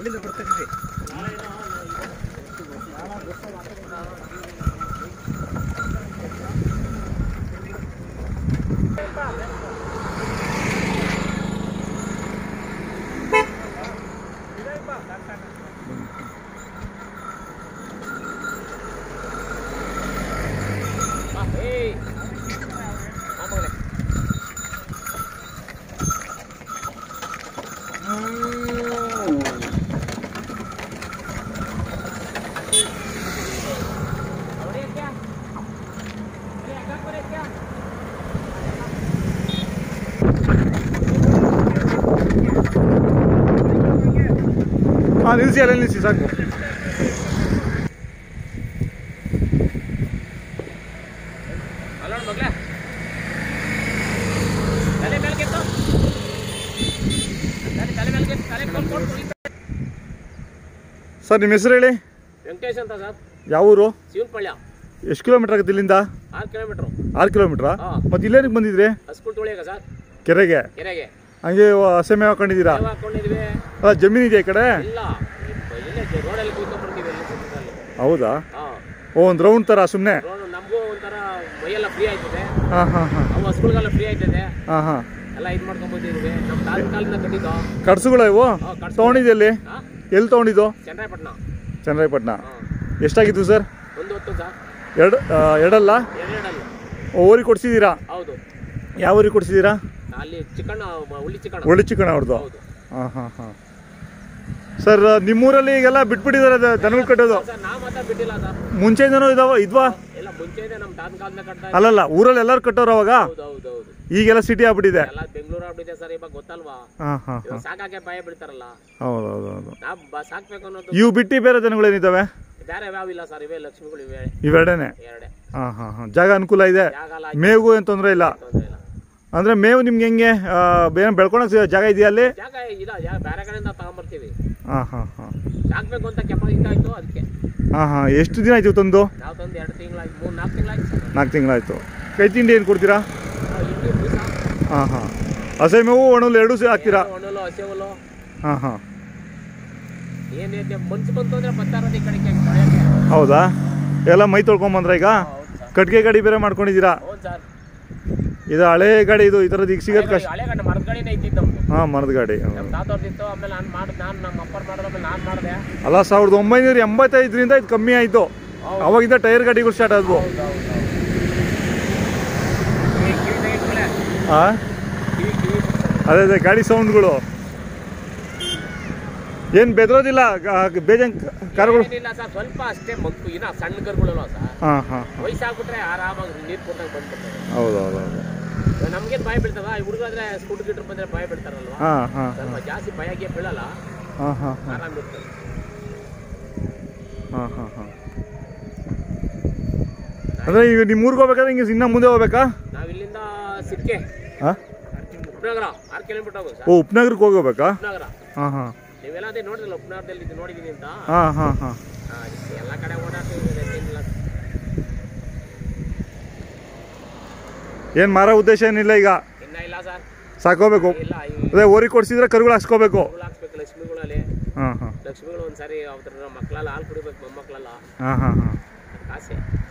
ಅಲ್ಲಿಂದ ಬರ್ತೀನಿ ಹಾಂ ನಿಲ್ಲಿಸಿ ಅಲ್ಲೇ ನಿಲ್ಲಿಸಿ ಸಾಕು ಅಲ್ಲ ಮಗ್ಲ ತಲೆ ಮೇಲೆ ಕೆತ್ತು ತಲೆ ತಲೆ ಮೇಲೆ ಕೆತ್ತು ತಲೆ ಕೊಟ್ಟು ಕೊಟ್ಟು ಕುಳಿತ ಸರ್ ನಿಮ್ಮ ಹೆಸರು ಹೇಳಿ ವೆಂಕಟೇಶ್ ಅಂತ ಸರ್ ಯಾವ ಊರು ಶಿವನಪಳ್ಳ ಎಷ್ಟು ಕಿಲೋಮೀಟರ್ ಆಗುತ್ತೆ ಇಲ್ಲಿಂದ ಆರು ಕಿಲೋಮೀಟ್ರು ಆರು ಕಿಲೋಮೀಟ್ರಾ ಹಾ. ಮತ್ತೆ ಇಲ್ಲೇನಕ್ಕೆ ಬಂದಿದ್ರಿ ಹಸ್ಕುಲ್ ತೊಳಿಯಾಗ ಸರ್ ಕೆರೆಗೆ ಕೆರೆಗೆ ಹಂಗೆ ಹಸೆ ಮೇವು ಹಾಕೊಂಡಿದ್ದೀರಾ ಸೇವೆ ಹಾಕೊಂಡಿದ್ವಿ ಅಲ್ಲ ಜಮೀನು ಇದೆಯಾ ಈ ಕಡೆ ಇಲ್ಲ ಇಲ್ಲೇ ರೋಡಲ್ಲಿ ಕೂತ್ಕೊಂಡ್ಬರ್ತೀವಿ ಎಲ್ಲ ಸುತ್ತದಲ್ಲಿ ಹೌದಾ ಹಾಂ ಓ ಒಂದು ರೌಂಡ್ ಥರ ಸುಮ್ಮನೆ ರೋಡ್ ನಮಗೂ ಒಂಥರ ಮೈಯೆಲ್ಲ ಫ್ರೀ ಆಯ್ತದೆ ಹಾಂ ಹಾಂ ಹಾಂ ಅವು ಹಸ್ಗಳಿಗೆಲ್ಲ ಫ್ರೀ ಆಯ್ತದೆ ಹಾಂ ಹಾಂ ಎಲ್ಲ ಇದು ಮಾಡ್ಕೊಂಡ್ ಬಂದಿದ್ವಿ ನಮ್ಮ ತಾತ ಕಾಲಿಂದ ಕಟ್ಟಿದ್ದು ಕಡ್ಸುಗಳ ಇವು ಹಾ, ಕಡ್ಸುಗಳು. ತೊಗೊಂಡಿದ್ದು ಎಲ್ಲಿ ಹಾಂ ಎಲ್ಲಿ ತೊಗೊಂಡಿದ್ದು ಚನ್ನರಾಯಪಟ್ಟಣ ಚನ್ನರಾಯಪಟ್ಟಣ ಹಾಂ ಎಷ್ಟಾಗಿತ್ತು ಸರ್ ಒಂದು ಹೊತ್ತು ಸರ್ ಎರಡು ಆ, ಎರಡಲ್ಲ ಎರಡೆರಡಲ್ಲ ಊರಿಗೆ ಕೊಡ್ಸಿದ್ದೀರಾ ಹೌದು ಯಾವ ಊರಿಗೆ ಕೊಡ್ಸಿದ್ದೀರಾ ಅಲ್ಲಿ ಚಿಕನ್ ಉಳ್ಳಿ ಚಿಕನ್ ಒಳ್ಳೆ ಚಿಕನ್ ಅವ್ರದ್ದು ಹೌದು ಹಾಂ ಹಾಂ ಹಾಂ ಸರ್ ನಿಮ್ಮೂರಲ್ಲಿ ಈಗೆಲ್ಲ ಬಿಟ್ಬಿಟ್ಟಿದ್ದಾರೆ ದನಗಳು ಕಟ್ಟೋದು ಸರ್ ನಾವು ಮಾತ್ರ ಬಿಟ್ಟಿಲ್ಲ ಸರ್ ಮುಂಚೆಯಿಂದನೂ ಇದಾವ ಇದ್ವಾ ಎಲ್ಲ ಮುಂಚೆನೆ ನಮ್ಮ ತಾತ ಕಾಲದಿಂದ ಕಟ್ತಾ ಇದ್ವಿ. ಅಲ್ಲಲ್ಲ ಊರಲ್ಲಿ ಎಲ್ಲರೂ ಕಟ್ಟೋರು ಅವಾಗ ಹೌದು ಹೌದು ಹೌದು ಈಗೆಲ್ಲ ಸಿಟಿ ಆಗ್ಬಿಟ್ಟಿದೆ ಎಲ್ಲ ಬೆಂಗಳೂರು ಆಗ್ಬಿಟ್ಟಿದೆ ಸರ್ ಇವಾಗ ಗೊತ್ತಲ್ವಾ ಹಾಂ ಹಾಂ ಇವಾಗ ಹಾಂ ಸಾಕಾಗೆ ಭಯ ಬೀಳ್ತಾರಲ್ಲ ಹೌದು ಹೌದು ಹೌದು ನಾವು ಬ- ಸಾಕ್ಬೇಕು ಅನ್ನೋದು ಇವು ಬಿಟ್ಟು ಬೇರೆ ದನಗಳೇನಿದ್ದಾವೆ ಬೇರೆ ಯಾವ ಇಲ್ಲ ಸರ್ ಇವೇ ಲಕ್ಷ್ಮಿಗಳು ಇವೆ ಇವೆರಡೇನೆ ಎರಡೇ ಹಾಂ ಹಾಂ ಹಾಂ ಜಾಗ ಅನುಕೂಲ ಇದೆ ಜಾಗಲ್ಲ ಮೇವು ಏನು ತೊಂದರೆ ಇಲ್ಲ ತೊಂದರೆ ಇಲ್ಲ ಅಂದರೆ ಮೇವು ನಿಮ್ಗೆ ಹೆಂಗೆ ಆ, ಬೇರೆ ಬೆಳ್ಕೊಳಕ್ಕೆ ಜಾಗ ಇದೆಯಾ ಅಲ್ಲಿ ಜಾಗ ಇಲ್ಲ ಜಾಗ ಬೇರೆ ಕಡೆಯಿಂದ ತಗೊಂಬರ್ತೀವಿ ಹಾಂ ಹಾಂ ಹಾಂ ಸಾಕ್ಬೇಕು ಅಂತ ಕೆಪಾಸಿಟಿ ಆಯ್ತು ಅದಕ್ಕೆ ಹಾಂ ಹಾಂ ಎಷ್ಟು ದಿನ ಆಯ್ತು ತಂದು ನಾವು ತಂದು ಎರಡು ತಿಂಗಳಾಯ್ತು ಮೂರು ನಾಲ್ಕು ತಿಂಗಳಾಯ್ತು ಸರ್ ನಾಲ್ಕು ತಿಂಗಳಾಯ್ತು ಕೈ ತಿಂಡಿ ಏನು ಕೊಡ್ತೀರಾ ನಾವು ಇಲ್ಲಿ ಬೀಸ ಹಾಂ ಹಾಂ ಹಸೆ ಮೇವು ಒಣಲು ಎರಡೂ ಸೇ ಹಾಕ್ತೀರಾ ಒಣಲು ಹಸಿ ಹುಲ್ಲು ಹಾಂ ಹಾಂ ಏನಿದೆ ಮನ್ಸು ಬಂತು ಅಂದ್ರೆ ಬರ್ತಾರದು ಈ ಕಡೆಗೆ ತೊಳೆಯಕ್ಕೆ ಹೌದಾ ಎಲ್ಲ ಮೈ ತೊಳ್ಕೊಂಬಂದ್ರ ಈಗ ಹೌದು ಸರ್ ಕಟ್ಗೆ ಗಾಡಿ ಬೇರೆ ಮಾಡ್ಕೊಂಡಿದ್ದೀರಾ ಹೌದು ಸರ್ ಇದು ಹಳೆ ಗಾಡಿ ಇದು ಈ ಥರದ್ದು ಈಗ ಸಿಗೋದು ಕಷ್ಟ ಹಳೆ ಗಂಡ ಮರದ ಗಾಡಿನೇ ಇದ್ದಿದ್ದು ನಮ್ದು ಹಾಂ ಮರದ ಗಾಡಿ ನಮ್ಮ ತಾತವ್ರದಿತ್ತು ಆಮೇಲೆ ನಾನು ಮಾಡಿದ್ ನಾನು ನಮ್ಮ ಅಪ್ಪರ್ ಮಾಡಿದ್ಮೇಲೆ ನಾನು ಮಾಡಿದೆ ಅಲ್ಲ ಸಾವಿರದ ಒಂಬೈನೂರ ಎಂಬತ್ತೈದರಿಂದ ಇದು ಕಮ್ಮಿ ಆಯಿತು ಹೌದು. ಅವಾಗಿಂದ ಟೈರ್ ಗಾಡಿಗಳು ಸ್ಟಾರ್ಟ್ ಆದ್ವು ಹೌದು ಹೌದು ಹೌದು ಕಿವಿ ಕಿವಿ ತೆಗಿದ್ಮೇಲೆ ಹಾಂ ಕಿವಿ ಕಿವಿ ಬಿಡ್ಸೋದು. ಅದೇ ಅದೇ ಗಾಡಿ ಸೌಂಡ್ಗಳು ಏನು ಬೆದರೋದಿಲ್ಲ ಗ- ಬೇಜಾನ್ ಕಾರ್ಗಳು ಏನಿಲ್ಲ ಸರ್ ಸ್ವಲ್ಪ ಅಷ್ಟೇ ಮಗ್ಗು ಇನ್ನ ಸಣ್ಣ ಕರುಗಳಲ್ಲ ಸರ್ ಹಾಂ ಹಾಂ ವಯಸ್ಸಾಗ್ಬಿಟ್ರೆ ಆರಾಮಾಗಿ ನೀರು ಕೊಟ್ಟಾಗ ಬಂದ್ಬಿಡ್ತದೆ ಹೌದು ಹೌದು ಹೌದು ನಮ್ಗೇನು ಭಯ ಬೀಳ್ತದ ಈ ಹುಡುಗಾದ್ರೆ ಸ್ಕೂಟ್ ಗಿಟ್ರ್ ಬಂದ್ರೆ ಭಯ ಬೀಳ್ತಾರಲ್ವಾ ಹಾಂ ಹಾಂ ಸ್ವಲ್ಪ ಜಾಸ್ತಿ ಭಯಕ್ಕೆ ಬೀಳಲ್ಲ ಹಾಂ ಹಾಂ ಹಾಂ ಆರಾಮ್ ಇರ್ತದೆ ಹಾಂ ಹಾಂ ಹಾಂ ಅಂದರೆ ಈಗ ನಿಮ್ಮ ಊರಿಗೆ ಹೋಗ್ಬೇಕಾದ್ರೆ ಹಿಂಗೆ ಇನ್ನೂ ಮುಂದೆ ಹೋಗ್ಬೇಕಾ ನಾವ್ ಇಲ್ಲಿಂದ ಸಿಕ್ಕೆ ಹಾಂ ಉಪನಗರ ಆರು ಕಿಲೋಮೀಟರ್ ಹೋಗೋದು ಸರ್ ಓ ಉಪನಗರಕ್ಕೆ ಹೋಗ್ಬೇಕಾ ಉಪನಗರ ಹಾಂ ಹಾಂ ನೀವೆಲ್ಲ ಅದೇ ನೋಡಿದ್ರಲ್ಲ ಉಪನಗರದಲ್ಲಿ ಇದು ನೋಡಿದೀನಿ ಅಂತ ಹಾಂ ಹಾಂ ಹಾಂ ಆ, ಅದಕ್ಕೆ ಎಲ್ಲ ಕಡೆ ಓಡಾಡ್ತೀವಿ ಏನಿಲ್ಲ ಏನು ಮಾರೋ ಉದ್ದೇಶ ಏನಿಲ್ಲ ಈಗ ಇನ್ನ ಇಲ್ಲ ಸರ್ ಸಾಕೋಬೇಕು ಇಲ್ಲ ಈ ಅದೇ ಓರಿ ಕೊಡ್ಸಿದ್ರೆ ಕರುಗಳು ಹಾಕ್ಸ್ಕೋಬೇಕು ಹುಳು ಹಾಕ್ಬೇಕು ಲಕ್ಷ್ಮಿಗಳಲ್ಲಿ ಹಾಂ ಹಾಂ ಲಕ್ಷ್ಮಿಗಳು ಒಂದ್ಸರಿ ಅವ್ರ ಮಕ್ಕಳೆಲ್ಲ ಹಾಲು ಕುಡಿಬೇಕು ಮೊಮ್ಮಕ್ಕಳೆಲ್ಲ ಹಾಂ ಹಾಂ ಹಾಂ ಅದಕ್ಕೆ ಆಸೆ